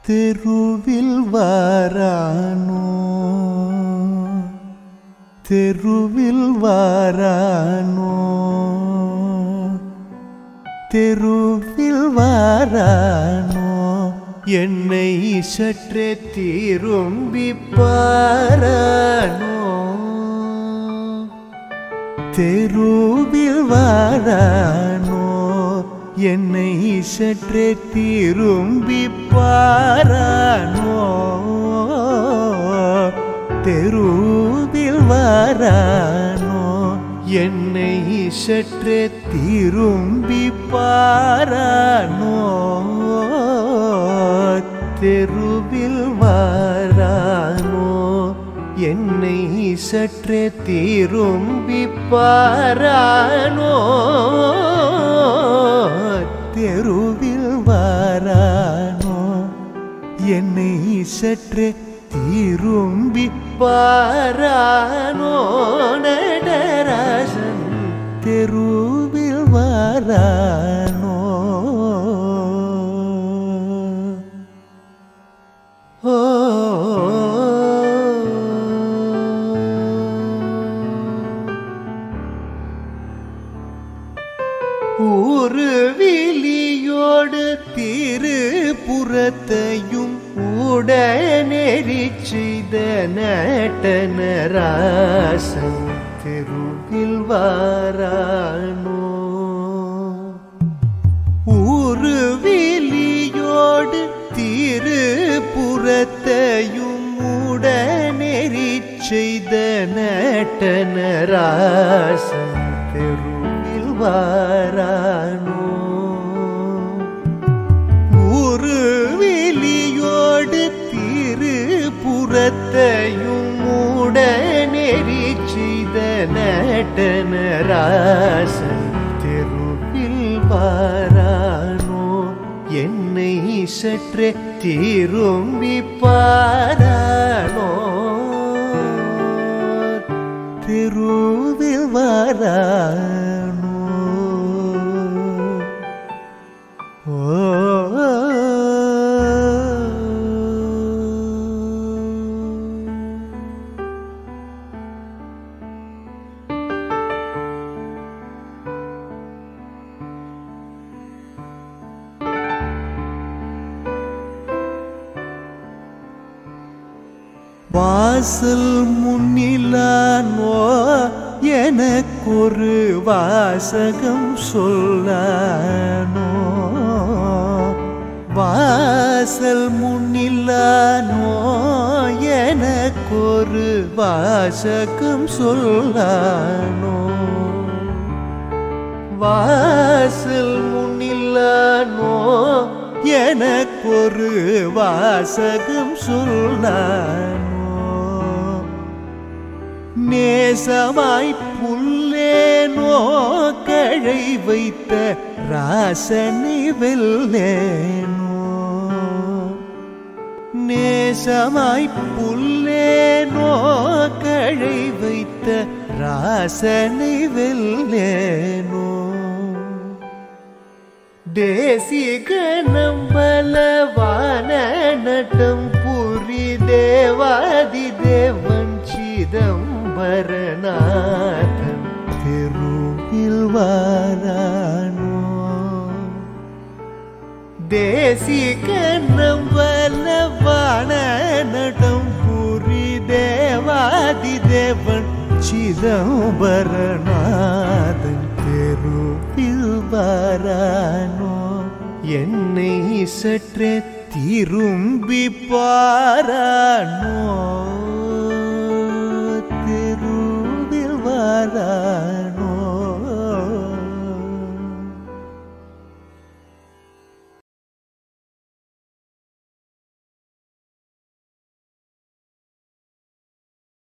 தெருவில் வாரானோ தெருவில் வாரானோ தெருவில் வாரானோ என்னை சற்றே திரும்பி பாரானோ தெருவில் வாரானோ என்னை சற்றே திரும்பி பாரானோ தெருவில் வாரானோ என்னை சற்றே திரும்பி பாரானோ தெருவில் வாரானோ என்னை சற்றே திரும்பி பாரானோ தெருவில் வாரானோ என்னை சற்றே திரும்பி பாரானோ நடராசன் தெருவில் வாரானோ ஓ ஊரு விழியோடு திருப்புறத்தையும் உடனெறி செய்த நட்டனராசன் தெருவில் வாரானோ ஊரு விழியோடு திருப்புறத்தையும் உடனெறி செய்த நட்டனராசன் தெருவில் வாரானோ ஊரு விழியோடு திருப்புறத்தையும் உடனெறி செய்த நட்டனராசன் தெருவில் வாரானோ என்னை சற்றே திரும்பி பாரானோ தெருவில் வாரானோ ஓ வாசல் முன்னிலானோ எனக்கொரு வாசகம் சொல்லானோ வாசல் முன்னிலானோ எனக்கொரு வாசகம் சொல்லானோ வாசல் முன்னில்லானோ எனக்கொரு வாசகம் சொல்லானோ நேசமாய் புல்லேனோ கழை வைத்த ராசனை வெல்லேனோ நேசமாய் புல்லேனோ கழை வைத்த ராசனை வெல்லேனோ தேசிக நம்பலவான நட்டம் புரி தேவாதி தேவன் சிதம்பரநாதன் தெருவில் வாரானோ தேசிக நம்பலவான நடம் புரி தேவாதி தேவன் சிதம்பரநாதன் தெருவில் வாரானோ என்னை சற்றே திரும்பி பாரானோ தெருவில் வாரானோ